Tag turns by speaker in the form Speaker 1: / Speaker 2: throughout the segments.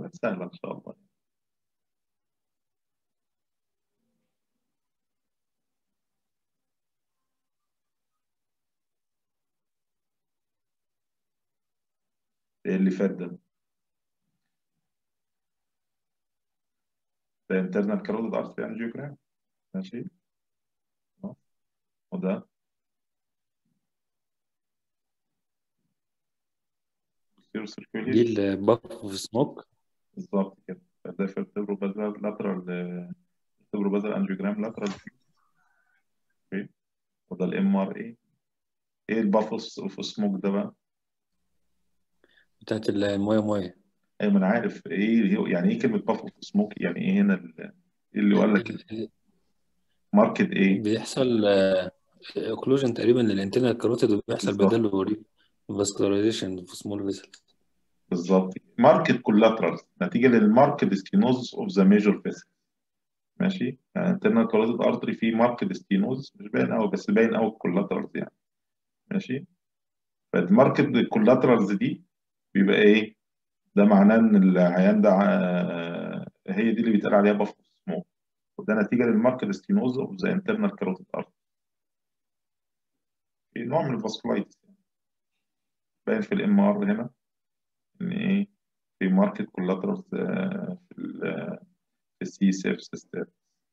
Speaker 1: سهلة إن شاء الله إيه اللي فات ده؟ ده internal carotid artery angiogram ماشي آه. وده posterior circulation
Speaker 2: دي الباف في سموك
Speaker 1: بالظبط كده ده في التبرو بازل لاترال التبرو بازل انجيوجرام لاترال اوكي وده الام ار اي ايه البافوس اوف سموك ده بقى؟
Speaker 2: بتاعت المويه مويه
Speaker 1: ايوه ما انا عارف ايه هو- يعني ايه كلمه بافوس سموك يعني ايه هنا ال- ايه اللي يقول لك ماركت ايه؟
Speaker 2: بيحصل اوكلوجن تقريبا للانترنال كاروتيد وبيحصل
Speaker 1: بالظبط
Speaker 2: بداله فاسكولاريزيشن في سمول فيسل
Speaker 1: بالظبط ماركت كولاترال نتيجه للماركت ستينوز اوف ذا ميجور فيسل ماشي يعني انترنال كاروتيد ارتري فيه ماركت ستينوز مش باين قوي بس باين قوي الكولاترالز يعني ماشي فالماركت الكولاترالز دي بيبقى ايه ده معناه ان العيان ده آه، هي دي اللي بيتقال عليها بافوس سموك وده نتيجه للماركت ستينوز اوف ذا انترنال كاروتيد ارتري نوع من الفاسكولايتس باين في الام ار هنا ان ايه في ماركت كولاترالز في ال في السي سيف سيستم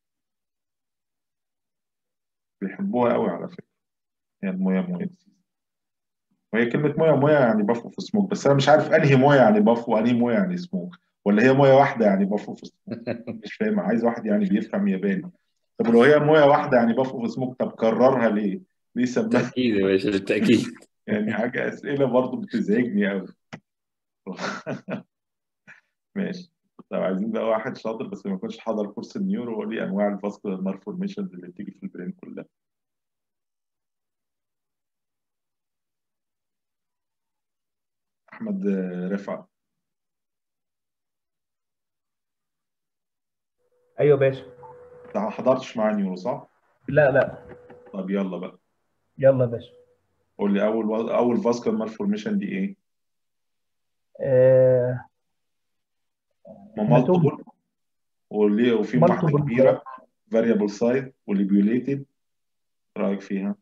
Speaker 1: بيحبوها قوي على فكره هي المويه مويه وهي كلمه مويه مويه يعني بافو في سموك بس انا مش عارف انهي مويه يعني بافو وانهي مويه يعني سموك ولا هي مويه واحده يعني بافو في سموك مش فاهم عايز واحد يعني بيفهم ياباني طب لو هي مويه واحده يعني بافو في سموك طب كررها ليه؟ ليه سماها
Speaker 2: بالتأكيد يا باشا بالتأكيد
Speaker 1: يعني حاجه اسئله برضو بتزعجني قوي ماشي طب عايزين بقى واحد شاطر بس ما يكونش حضر كورس النيورو ويقول لي انواع الفاسكولار مالفورميشنز اللي بتيجي في البرين كلها احمد رفعت
Speaker 3: ايوه باشا
Speaker 1: انت ما حضرتش معاه نيورو صح؟
Speaker 3: لا لا
Speaker 1: طب يلا بقى
Speaker 3: يلا يا باشا
Speaker 1: قول لي اول اول فاسكولار مالفورميشن دي ايه؟
Speaker 3: آه...
Speaker 1: ما
Speaker 3: هيماتوما
Speaker 1: مالتيبل وليه وفي واحده
Speaker 3: مالتيبل
Speaker 1: كبيره فاريبل سايز وليبيوليتد رايك فيها؟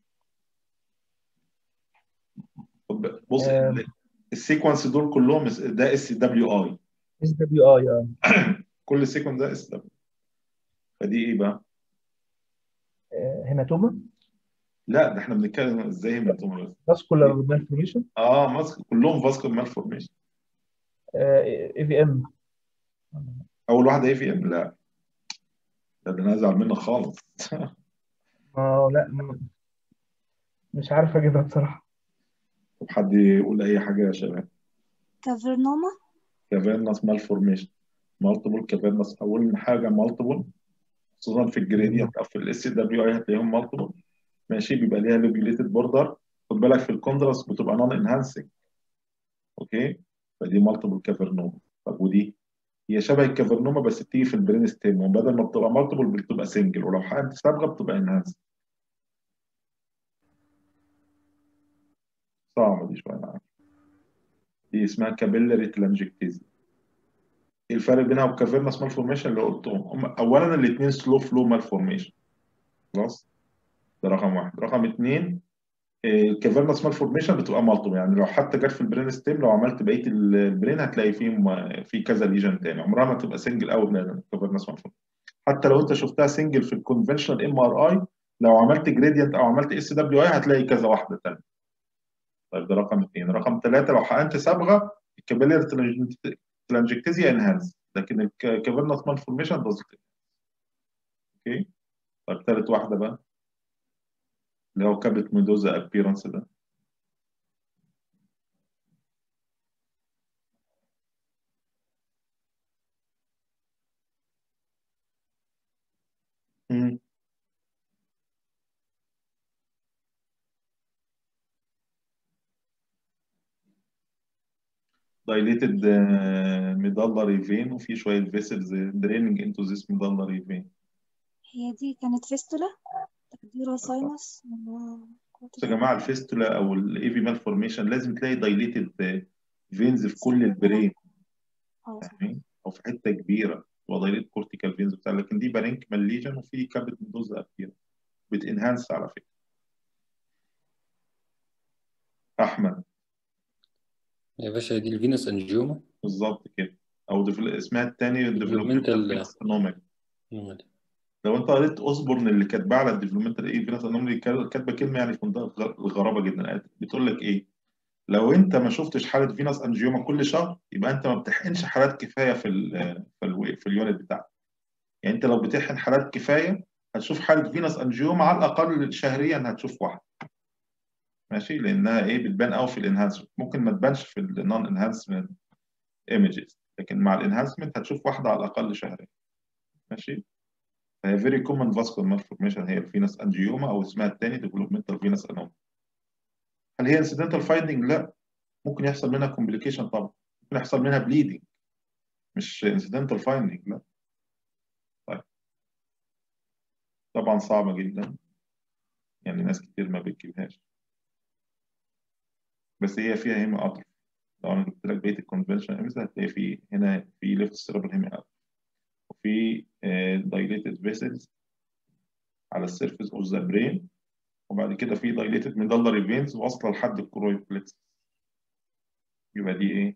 Speaker 1: طب بص
Speaker 3: آه...
Speaker 1: السيكونس دول كلهم ده اس دبليو اي
Speaker 3: اس دبليو اي اه
Speaker 1: كل سيكونس ده اس دبليو فدي ايه بقى؟
Speaker 3: آه، هيماتوما
Speaker 1: لا ده احنا بنتكلم ازاي هيماتوما بس
Speaker 3: فاسكولار مالفورميشن
Speaker 1: اه ماسك كلهم فاسكول مالفورميشن
Speaker 3: اي في ام
Speaker 1: اول واحده ايه في ام لا ده ده انا ازعل منك خالص
Speaker 3: اه لا م- مش عارف اجيبها بصراحه
Speaker 1: طب حد يقول اي حاجه يا شباب
Speaker 4: كافرنوما
Speaker 1: كافيرنس مالفورميشن مالتيبل كافيرنس اول حاجه مالتيبل خصوصا في الجريدينت او في الاس دبليو اي هتلاقيهم مالتيبل ماشي بيبقى ليها لوبيوليتد بوردر خد بالك في الكوندراس بتبقى نون انهانسنج اوكي فدي مالتيبل كافرنوما طب ودي هي شبه الكافرنوما بس بتيجي في البرين ستيم وبدل ما بتبقى مالتيبل بتبقى سنجل ولو حد صبغه بتبقى انهانس صعبه دي شويه معاك دي اسمها كابيلاري تلانجكتيزي ايه الفرق بينها والكافيرنس مالفورميشن اللي قلتهم هم اولا الاثنين سلو فلو مالفورميشن خلاص ده رقم واحد رقم اثنين الكافيرنس مالفورميشن بتبقى مالتيبل يعني لو حتى جت في البرين ستيم لو عملت بقيه البرين هتلاقي فيهم في كذا ليجن تاني عمرها ما تبقى سنجل او الكافيرنس مالفورميشن حتى لو انت شفتها سنجل في الكونفشنال ام ار اي لو عملت جريدينت او عملت اس دبليو اي هتلاقي كذا واحده تانيه طيب ده رقم اثنين رقم ثلاثه لو حقنت صبغه الكابيلر تلانجكتيزيا انهانس لكن الكافيرنس مالفورميشن دازنت اوكي طيب ثالث واحده بقى اللي هو كابت ميدوزا ابيرنس ده مم. dilated uh, medullary vein وفي شوية vessels draining into this medullary vein
Speaker 4: هي دي كانت فيستولا تقديرها ساينس
Speaker 1: بصوا يا جماعة الفيستولا أو الاي في مالفورميشن لازم تلاقي dilated veins في كل البرين
Speaker 4: اه
Speaker 1: فاهمين؟ او في حته كبيره وضيلت كورتيكال فينز بتاع لكن دي بارينكمال ليجن وفي كابت دوز ابيرنس بتنهانس على فكره احمد
Speaker 2: يا باشا دي الفينوس انجيوما
Speaker 1: بالظبط كده او ديفل... اسمها الثاني
Speaker 2: Developmental-
Speaker 1: ديفلوبمنتال انومالي لو انت قريت اوسبورن اللي كاتباه على الديفلوبمنتال ايه فينوس انومالي كاتبه كلمه يعني في منتهى الغرابه جدا بتقول لك ايه لو انت ما شفتش حاله فينوس انجيوما كل شهر يبقى انت ما بتحقنش حالات كفايه في ال في ال في اليونت بتاعك يعني انت لو بتحقن حالات كفايه هتشوف حاله فينوس انجيوما على الاقل شهريا هتشوف واحده ماشي لانها ايه بتبان قوي في الانهانسمنت ممكن ما تبانش في النون انهانسمنت ايمجز لكن مع الانهانسمنت هتشوف واحده على الاقل شهريا ماشي فهي فيري كومن فاسكولار مالفورميشن هي الفينوس انجيوما او اسمها الثاني ديفلوبمنتال فينوس انوما هل هي انسيدنتال فايندنج لا ممكن يحصل منها كومبليكيشن طبعا ممكن يحصل منها بليدنج مش انسيدنتال فايندنج لا طيب طبعا صعبه جدا يعني ناس كتير ما بتجيبهاش بس هي فيها هيمي اتروفي لو انا جبت لك بقيه الكونفنشن امز هتلاقي في هنا في ليفت سيربل هيمي اتروفي وفي دايليتد فيسلز على السيرفيس اوف ذا برين وبعد كده في دايليتد ميدالري فينز واصله لحد الكرويد بلكس يبقى دي ايه؟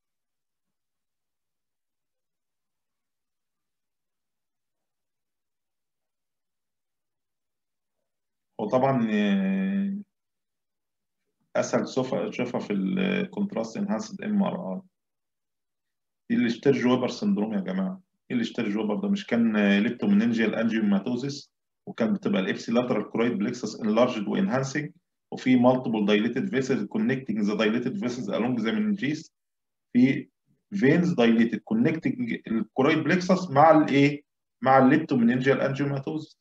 Speaker 1: هو طبعا آه، اسهل تشوفها تشوفها في الكونتراست انهانسد ام ار ار دي اللي اشترج ويبر سندروم يا جماعه ايه اللي اشترج ويبر ده مش كان ليبتومينينجيال انجيوماتوزيس وكان بتبقى الابسي لاترال كرويد بلكسس انلارجد وانهانسنج وفي مالتيبل دايليتد فيسلز كونكتنج ذا دايليتد فيسلز along the meninges في فينز دايليتد كونكتنج الكرويد بلكسس مع الايه مع الليبتومينينجيال انجيوماتوزيس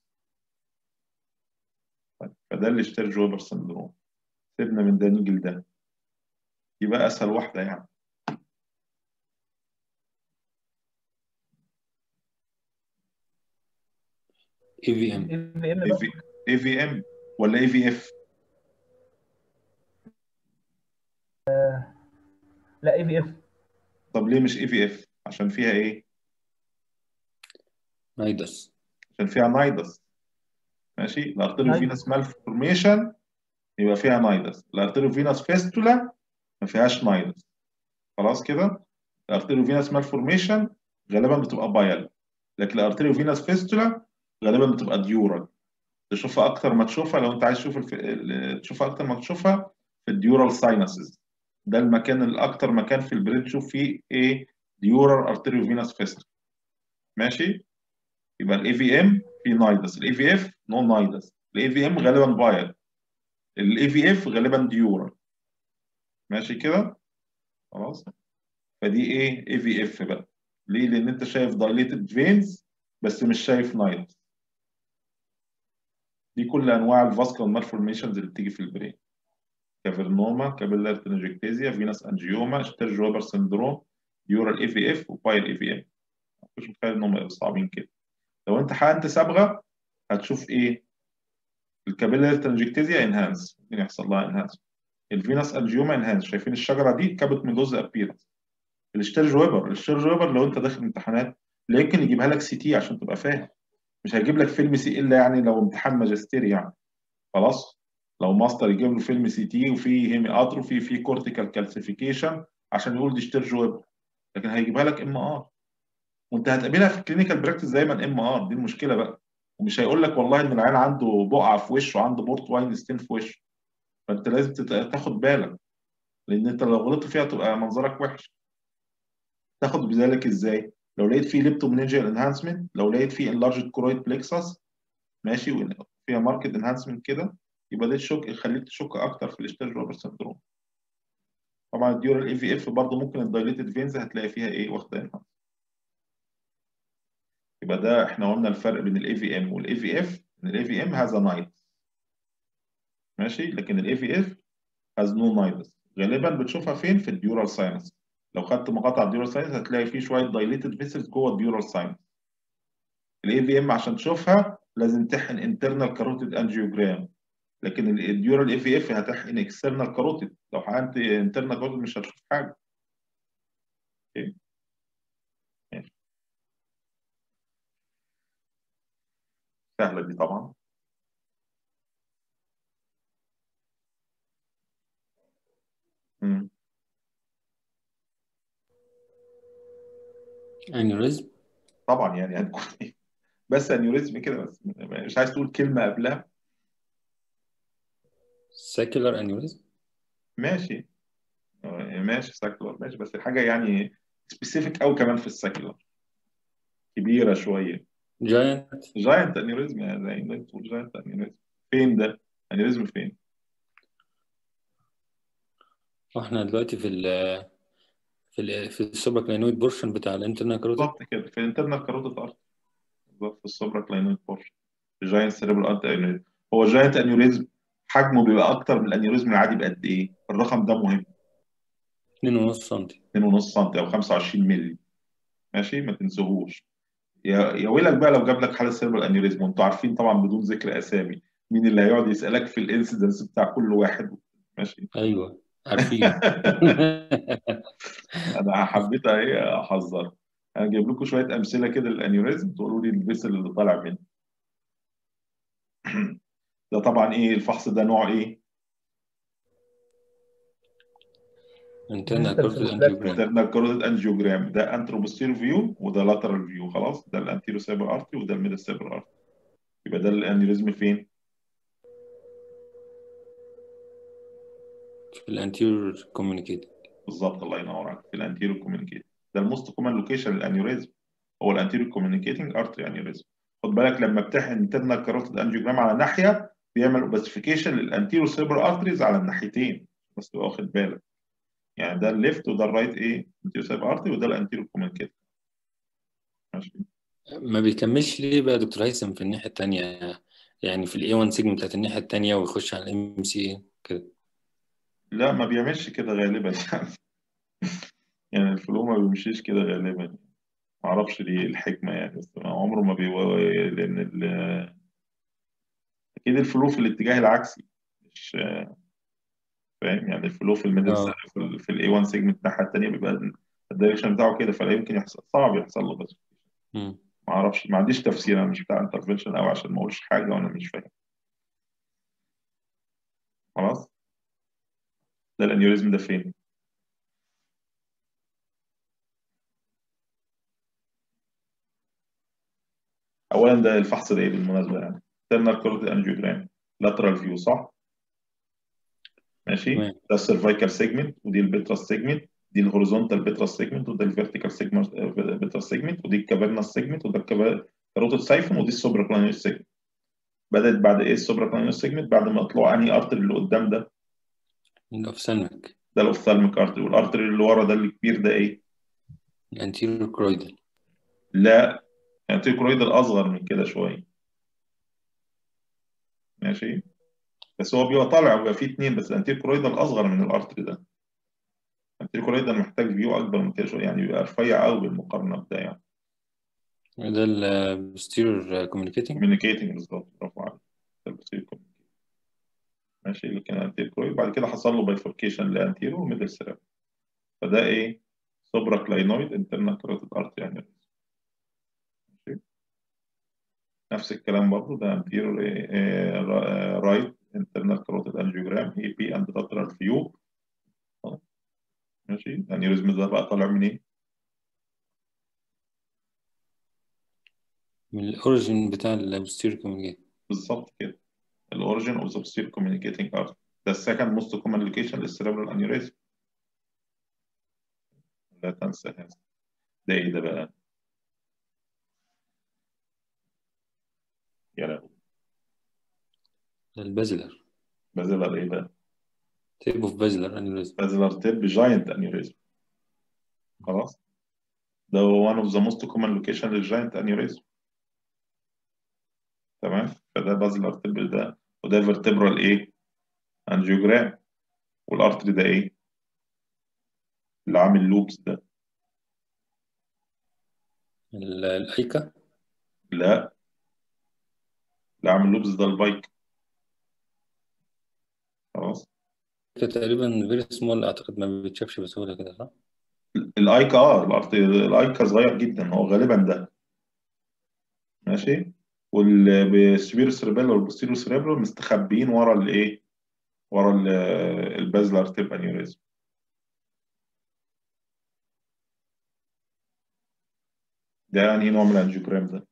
Speaker 1: فده اللي اشترج ويبر سندروم سيبنا من ده نيجي لده يبقى اسهل واحده يعني
Speaker 2: اي في ام
Speaker 3: اي في ام
Speaker 1: اي في اي في ام ولا اي في اف
Speaker 3: لا اي في اف
Speaker 1: طب ليه مش اي في اف عشان فيها ايه
Speaker 2: نايدس
Speaker 1: عشان فيها نايدس ماشي الارتيريو
Speaker 3: نايدس.
Speaker 1: فينس مالفورميشن يبقى فيها نايدس الارتيريو فينس فيستولا ما فيهاش نايدس خلاص كده الارتيريو فينس مالفورميشن غالبا بتبقى بايل لكن الارتيريو فينس فيستولا غالبا بتبقى ديورال تشوفها اكتر ما تشوفها لو انت عايز تشوف الف... ال- تشوفها اكتر ما تشوفها في الديورال ساينسز ده المكان الاكتر مكان في البرين تشوف فيه ايه ديورال ارتيريو فينس فيستولا ماشي يبقى الاي في ام في نايدس الاي في اف نو نايدس الاي في ام غالبا بايل الاي في اف غالبا ديورال ماشي كده خلاص فدي ايه اي في اف بقى ليه لان انت شايف دايليتد فينز بس مش شايف نايدس دي كل انواع الفاسكولار مالفورميشنز اللي بتيجي في البرين كافرنوما كابيلار تنجكتيزيا فينس انجيوما شتيرج ويبر سندروم ديورال اي في اف وبايل اي في ام مش متخيل ان هم يبقوا صعبين كده لو انت حقنت صبغه هتشوف ايه الكابيلار تنجكتيزيا انهانس ممكن يحصل لها انهانس الفينس انجيوما انهانس شايفين الشجره دي كابت من جزء ابيرنس الشتيرج ويبر الشتيرج ويبر لو انت داخل امتحانات لا يمكن يجيبها لك سي تي عشان تبقى فاهم مش هيجيب لك فيلم سي الا يعني لو امتحان ماجستير يعني خلاص لو ماستر يجيب له فيلم سي تي وفي هيمي اتروفي في كورتيكال كالسيفيكيشن عشان يقول دي شتيرج ويبر لكن هيجيبها لك ام ار وانت هتقابلها في الكلينيكال براكتس دايما ام ار دي المشكله بقى ومش هيقول لك والله ان العيان عنده بقعه في وشه وعنده بورت واين ستين في وشه فانت لازم تت- تاخد بالك لان انت لو غلطت فيها تبقى منظرك وحش تاخد بذلك ازاي لو لقيت فيه ليبتومينينجيال انهانسمنت لو لقيت فيه انلارجد كرويد بلكسس ماشي وفيها ماركت انهانسمنت كده يبقى ده تشك يخليك تشك اكتر في الاشتاج روبر سندروم طبعا الديورال اي في اف برضه ممكن الدايليتد فينز هتلاقي فيها ايه واخده انهانس يبقى ده احنا قلنا الفرق بين الاي في ام والاي في اف ان الاي في ام هاز نايت ماشي لكن الاي في اف هاز نو نايتس غالبا بتشوفها فين في الديورال ساينس لو خدت مقاطع الديورال ساينس هتلاقي فيه شويه دايليتد فيسلز جوه الديورال ساينس الاي في ام عشان تشوفها لازم تحقن انترنال كاروتيد انجيوجرام لكن الديورال اي في اف هتحقن اكسترنال كاروتيد لو حقنت انترنال كاروتيد مش هتشوف حاجه اوكي ماشي سهله دي طبعا مم.
Speaker 2: انيوريزم
Speaker 1: طبعا يعني هتكون ايه بس انيوريزم كده بس مش عايز تقول كلمه قبلها
Speaker 2: سيكولار انيوريزم
Speaker 1: ماشي آه، ماشي ساكلر ماشي بس الحاجه يعني سبيسيفيك قوي كمان في الساكلر كبيره شويه
Speaker 2: جاينت
Speaker 1: جاينت انيوريزم يعني زي ما تقول جاينت انيوريزم فين ده؟ انيوريزم فين؟
Speaker 2: واحنا دلوقتي في ال في ال في السوبراكلاينويد بورشن بتاع الانترنال كاروتيد
Speaker 1: بالظبط كده في الانترنال كاروتيد ارت بالظبط في السوبرا كلاينويد بورشن في جاينت سيريبرال ارت انيوريزم هو جاينت انيوريزم حجمه بيبقى اكتر من الانيوريزم العادي بقد ايه؟ الرقم ده مهم
Speaker 2: 2.5 سم
Speaker 1: 2.5 سم او 25 مللي ماشي ما تنسوهوش يا يا ويلك بقى لو جاب لك حاله سيربرال انيوريزم وانتوا عارفين طبعا بدون ذكر اسامي مين اللي هيقعد يسالك في الانسيدنس بتاع كل واحد ماشي
Speaker 2: ايوه عارفين
Speaker 1: انا حبيت ايه احذر انا جايب لكم شويه امثله كده للانيوريزم تقولوا لي الفيسل اللي طالع منه ده طبعا ايه الفحص ده نوع ايه؟
Speaker 2: انترنال كاروتيد انتيوجرام
Speaker 1: انترنال كاروتيد انجيوجرام ده انتروبوستير فيو وده لاترال فيو خلاص ده الانتيرو سيبر ارتي وده الميدل سيبر ارتي يبقى ده الانيوريزم فين؟
Speaker 2: في الانتيريور كوميونيكيت
Speaker 1: بالظبط الله ينور عليك في الانتيرو كوميونيكيت ده الموست كومن لوكيشن للانيوريزم هو الانتيرو كوميونيكيتنج ارتري انيوريزم خد بالك لما بتحقن انترنال كاروتيد انجيوجرام على ناحيه بيعمل اوبستيفيكيشن للانتيرو سيبر ارتريز على الناحيتين بس تبقى واخد بالك يعني ده الليفت وده الرايت ايه انتيرو سيبر ارتري وده الانتيرو كوميونيكيت ماشي
Speaker 2: ما بيكملش ليه بقى يا دكتور هيثم في الناحية التانية يعني في الاي 1 سيجمنت بتاعت الناحية التانية ويخش على الام سي كده
Speaker 1: لا ما بيعملش كده غالبا يعني يعني الفلو ما بيمشيش كده غالبا ما اعرفش ليه الحكمه يعني بس عمره ما بي لان ال... اكيد الفلو في الاتجاه العكسي مش فاهم يعني الفلو في الميدل
Speaker 2: اه
Speaker 1: في, ال... في الاي 1 سيجمنت الناحيه الثانيه بيبقى الدايركشن بتاعه كده فلا يمكن يحصل صعب يحصل له بس
Speaker 2: مم.
Speaker 1: ما اعرفش ما عنديش تفسير انا مش بتاع انترفنشن قوي عشان ما اقولش حاجه وانا مش فاهم خلاص ده الانيوريزم ده فين؟ اولا ده الفحص ده ايه بالمناسبه يعني internal carotid angiogram lateral view صح ماشي
Speaker 2: تمام
Speaker 1: ده السيرفايكال سيجمنت ودي البيتراس سيجمنت دي الهوريزونتال بيتراس سيجمنت وده الفيرتيكال سيجمنت بيتراس سيجمنت ودي الكافيرنس سيجمنت وده الكاروتيد سايفون ودي السوبرا كلانيوس سيجمنت بدات بعد ايه السوبرا كلانيوس سيجمنت بعد ما طلعوا انهي ارتري اللي قدام ده
Speaker 2: الاوفثالميك
Speaker 1: ده الاوفثالميك ارتري والارتري اللي ورا ده الكبير ده ايه
Speaker 2: الانتيريور كرويدال
Speaker 1: لا الانتيكرويد الاصغر من كده شويه ماشي بس هو بيبقى طالع وبيبقى فيه اتنين بس الانتيكرويد الاصغر من الارتري ده الانتيكرويد محتاج فيو اكبر من كده شويه يعني بيبقى رفيع قوي بالمقارنه بده يعني
Speaker 2: ده البوستيريور كوميونيكيتنج
Speaker 1: كوميونيكيتنج بالظبط برافو عليك ده البوستيريور communicating. ماشي اللي كان انتيكرويد بعد كده حصل له بايفوركيشن لانتيرو وميدل سيراب فده ايه سوبرا كلاينويد انترنال كاروتيد ارتري يعني ماشي نفس الكلام برضه ده anterior رايت internal carotid angiogram اي بي اند lateral view ماشي الانيوريزم ده بقى طالع من ايه؟
Speaker 2: من الاوريجين بتاع البوستيريور كوميونيكيت
Speaker 1: بالظبط كده الاوريجن اوف ذا posterior communicating artery ده السكند موست كومن لوكيشن للسيريبرال انيوريزم لا تنسى هذا ده ايه ده بقى؟ يا لهوي
Speaker 2: البازلر
Speaker 1: بازلر ايه بقى؟
Speaker 2: تيب اوف بازلر انيوريزم
Speaker 1: بازلر تيب جاينت انيوريزم خلاص ده one of the most common location للجاينت انيوريزم تمام فده بازلر تيب ده وده فيرتبرال ايه؟ انجيوجرام والارتري ده ايه؟ اللي عامل لوبس ده
Speaker 2: ال- الايكا
Speaker 1: لا اللي عامل لوبس ده البايك خلاص
Speaker 2: كده تقريبا فيري سمول اعتقد ما بيتشافش بسهوله كده صح؟
Speaker 1: الايكا اه الارتري الايكا صغير جدا هو غالبا ده ماشي والسوبيرو سيربيلر والبوستيريو سيربيلر مستخبيين ورا الايه ورا ال- البازلر تيب انيوريزم ده انهي نوع من الانجيوجرام ده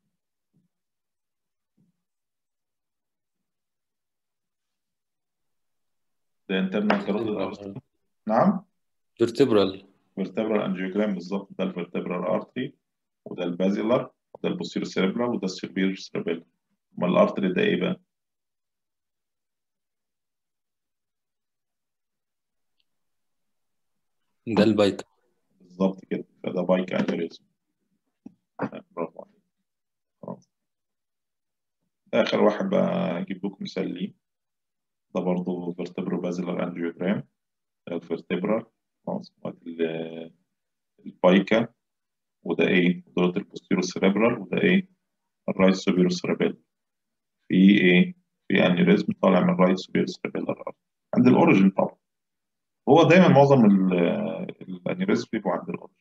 Speaker 1: ده انترنال كاروتيد ارتري نعم
Speaker 2: فيرتبرال
Speaker 1: فيرتبرال انجيوجرام بالظبط ده الفيرتبرال ارتري وده البازيلر وده البوستيريو سيربرال وده السوبيريور سيربيلر امال الارتري ده ايه بقى
Speaker 2: ده البايك
Speaker 1: بالظبط كده فده بايك انيوريزم برافو عليك خلاص اخر واحد بقى هجيب لكم مثال ليه ده برضه فيرتبرو بازيلر انجيوجرام ده الفيرتبرال خلاص وادي ال- البايكا وده ايه دولة البوستيرو سيربرال وده ايه الرايت سوبيرو سيربيلر في ايه في انيوريزم طالع من الرايت سوبيرو سيربيلر عند الاوريجن طبعا هو دايما معظم ال- الانيوريزم بيبقوا عند الاوريجن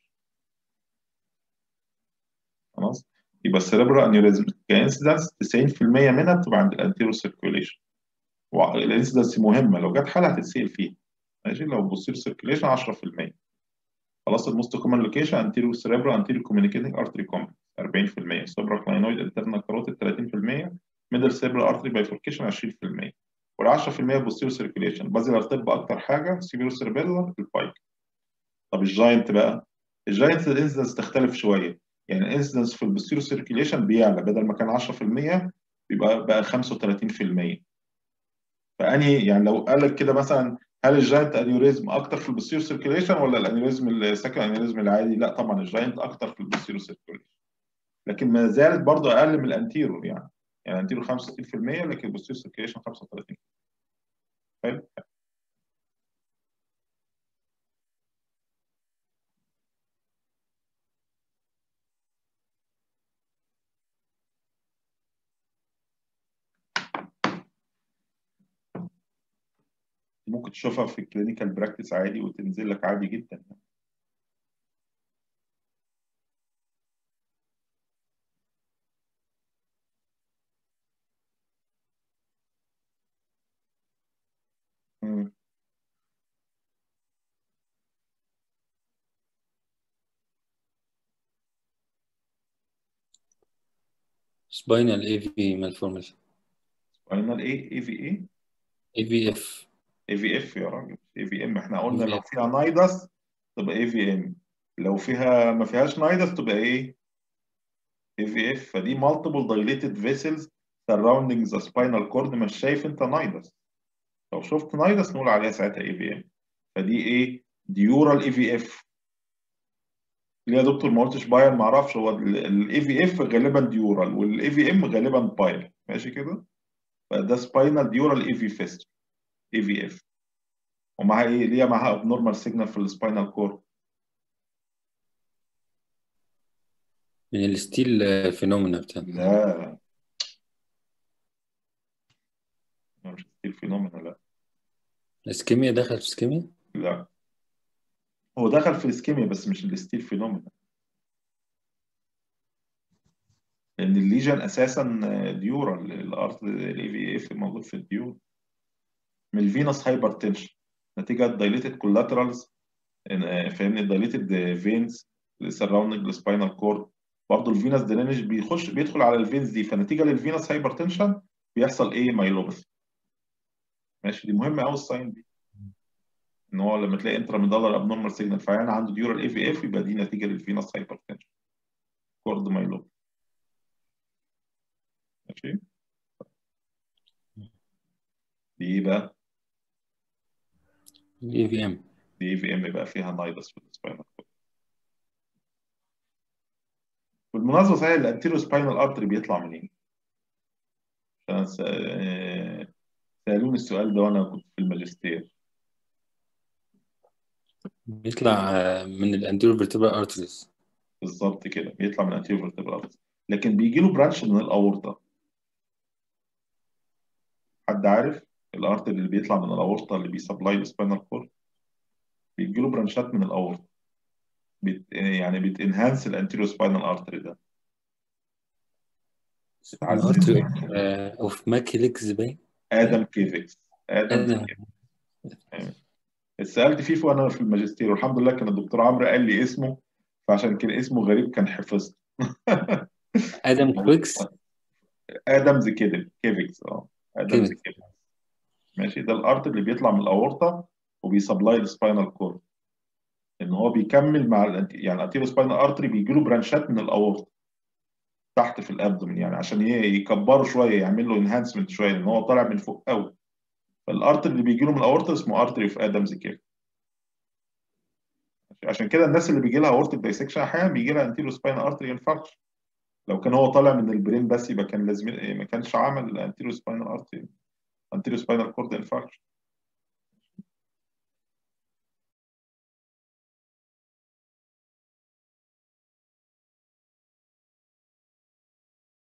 Speaker 1: خلاص يبقى السيربرال انيوريزم كانسيدنس 90% منها بتبقى عند الانتيرو سيركيوليشن والانسيدنس مهمه لو جت حاله هتتسال فيها ماشي لو بصير سيركيوليشن 10% خلاص الموست كومن لوكيشن انتيريو سيربرال انتيريو كوميونيكيتنج ارتري كومبلكس 40% سوبرا كلاينويد انترنال كاروتيد 30% ميدل سيربرال ارتري بايفوركيشن 20% وال 10% بوستيريو سيركيوليشن بازيلر طب اكتر حاجه سيبيرو سيربيلر البايك طب الجاينت بقى الجاينت الانسيدنس تختلف شويه يعني الانسيدنس في البوستيريو سيركيوليشن بيعلى بدل ما كان 10% بيبقى بقى 35% فانهي يعني لو قال لك كده مثلا هل الجاينت انيوريزم اكتر في البوستيريو سيركيوليشن ولا الانيوريزم السكن انيوريزم العادي لا طبعا الجاينت اكتر في البوستيريو سيركيوليشن لكن ما زالت برضه اقل من الانتيرو يعني يعني الانتيرو 65% لكن البوستيريو سيركيوليشن 35 حلو ممكن تشوفها في الكلينيكال براكتس عادي وتنزل لك عادي جدا مم.
Speaker 2: سباينال اي في مالفورميشن
Speaker 1: فاينل ايه اي في ايه
Speaker 2: اي في اف
Speaker 1: اي في اف يا راجل اي في ام احنا قلنا لو
Speaker 2: AVF.
Speaker 1: فيها نايدس تبقى اي في ام لو فيها ما فيهاش نايدس تبقى ايه اي في اف فدي multiple dilated vessels surrounding the spinal cord مش شايف انت نايدس لو شفت نايدس نقول عليها ساعتها اي في ام فدي ايه ديورال اي في اف ليه يا دكتور ما قلتش بايل ما اعرفش هو الاي في اف غالبا ديورال والاي في ام غالبا بايل ماشي كده فده سباينال ديورال اي في فيست اي في اف ومعاها ايه ليها معاها ابنورمال سيجنال في السباينال كورد
Speaker 2: من الستيل فينومينا بتاع
Speaker 1: لا مش ستيل فينومينا لا
Speaker 2: اسكيميا دخل في اسكيميا
Speaker 1: لا هو دخل في الاسكيميا بس مش الستيل فينومينا لان الليجن اساسا ديورال الارض الاي في اف موجود في الديور من الفينوس هايبرتنشن نتيجه دايليتد كولاترالز فاهمني دايليتد فينز سراوندنج السباينال كورد برضه الفينوس درينج بيخش بيدخل على الفينز دي فنتيجه للفينوس هايبرتنشن بيحصل ايه مايلوباثي ماشي دي مهمه قوي الساين دي ان هو لما تلاقي انترا ميدالر ابنورمال سيجنال فعيان عنده ديورال اي في اف يبقى دي نتيجه للفينوس هايبرتنشن كورد مايلوباثي ماشي دي ايه بقى
Speaker 2: اي في ام
Speaker 1: دي اي في ام بقى فيها نايدس في السباينال كورد بالمناسبه صحيح الانتيرو سباينال ارتري بيطلع منين؟ عشان س- آه، سالوني السؤال ده وانا كنت في الماجستير
Speaker 2: بيطلع آه، من الانتيرو فيرتبرال ارتريز
Speaker 1: بالظبط كده بيطلع من الانتيرو فيرتبرال ارتري لكن بيجي له برانش من الاورطه حد عارف الارتري اللي بيطلع من الاورطه اللي بيسبلاي السباينال كورد بيجي له برانشات من الاورطه بت... يعني بتنهانس الانتيرو سباينال ارتري ده اتعلم
Speaker 2: ارتري اوف ماكيلكس باين
Speaker 1: ادم كيفكس ادم
Speaker 2: ادم
Speaker 1: كيفكس اتسالت فيه وانا في الماجستير والحمد لله كان الدكتور عمرو قال لي اسمه فعشان كان اسمه غريب كان حفظت
Speaker 2: ادم كويكس
Speaker 1: ادمز كيدل كيفكس اه ادمز
Speaker 2: كيفكس.
Speaker 1: كيفكس ماشي ده الارت اللي بيطلع من الاورطه وبيسبلاي السباينال كورد ان هو بيكمل مع ال يعني الانتيرو سباينال ارتري بيجي له برانشات من الاورطه تحت في الابدومين يعني عشان ي- يكبره شويه يعمل له انهانسمنت شويه لان هو طالع من فوق قوي فالارتري اللي بيجي له من الاورطه اسمه ارتري اوف ادمز كيفكس عشان كده الناس اللي بيجي لها اورتيك دايسكشن احيانا بيجي لها انتيرو سباينال ارتري انفاركشن لو كان هو طالع من البرين بس يبقى كان لازم ما كانش عمل انتيرو سباينال ارتري انتيرو سباينال كورد انفاركشن